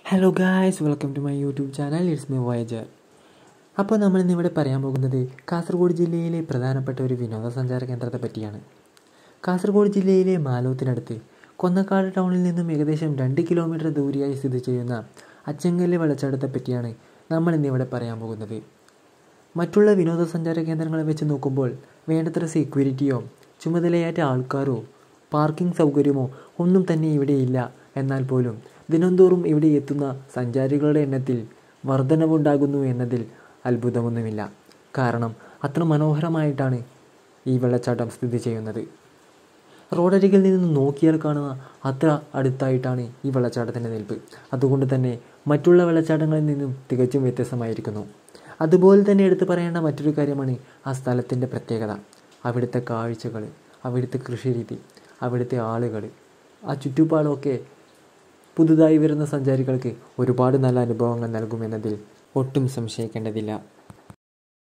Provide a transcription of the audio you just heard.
hello guys welcome to my YouTube channel it's my voyager അപ്പോൾ നമ്മൾ ഇന്നിവിടെ പറയാൻ പോകുന്നത് കാസർഗോഡ് ജില്ലയിലെ പ്രധാനപ്പെട്ട ഒരു വിനോദസഞ്ചാര കേന്ദ്രത്തെ പറ്റിയാണ് കാസർഗോഡ് ജില്ലയിലെ മാലോത്തിനടുത്ത് കൊന്നക്കാട് ടൗണിൽ നിന്നും ഏകദേശം രണ്ട് കിലോമീറ്റർ ദൂരെയായി സ്ഥിതി ചെയ്യുന്ന അച്ചങ്കല്ല് വെള്ളച്ചാട്ടത്തെ പറ്റിയാണ് നമ്മൾ ഇന്നിവിടെ പറയാൻ പോകുന്നത് മറ്റുള്ള വിനോദസഞ്ചാര കേന്ദ്രങ്ങളെ വെച്ച് നോക്കുമ്പോൾ വേണ്ടത്ര സെക്യൂരിറ്റിയോ ചുമതലയേറ്റ ആൾക്കാരോ പാർക്കിംഗ് സൗകര്യമോ ഒന്നും തന്നെ ഇവിടെയില്ല എന്നാൽ പോലും ദിനംതോറും ഇവിടെ എത്തുന്ന സഞ്ചാരികളുടെ എണ്ണത്തിൽ വർധനവുണ്ടാകുന്നു എന്നതിൽ അത്ഭുതമൊന്നുമില്ല കാരണം അത്ര മനോഹരമായിട്ടാണ് ഈ വെള്ളച്ചാട്ടം സ്ഥിതി ചെയ്യുന്നത് റോഡരികിൽ നിന്ന് നോക്കിയാൽ കാണുന്ന അത്ര അടുത്തായിട്ടാണ് ഈ വെള്ളച്ചാട്ടത്തിൻ്റെ നിൽപ്പ് അതുകൊണ്ട് തന്നെ മറ്റുള്ള വെള്ളച്ചാട്ടങ്ങളിൽ നിന്നും തികച്ചും വ്യത്യസ്തമായിരിക്കുന്നു അതുപോലെ തന്നെ എടുത്തു പറയേണ്ട മറ്റൊരു കാര്യമാണ് ആ സ്ഥലത്തിൻ്റെ പ്രത്യേകത അവിടുത്തെ കാഴ്ചകൾ അവിടുത്തെ കൃഷിരീതി അവിടുത്തെ ആളുകൾ ആ ചുറ്റുപാടൊക്കെ പുതുതായി വരുന്ന സഞ്ചാരികൾക്ക് ഒരുപാട് നല്ല അനുഭവങ്ങൾ നൽകുമെന്നതിൽ ഒട്ടും സംശയിക്കേണ്ടതില്ല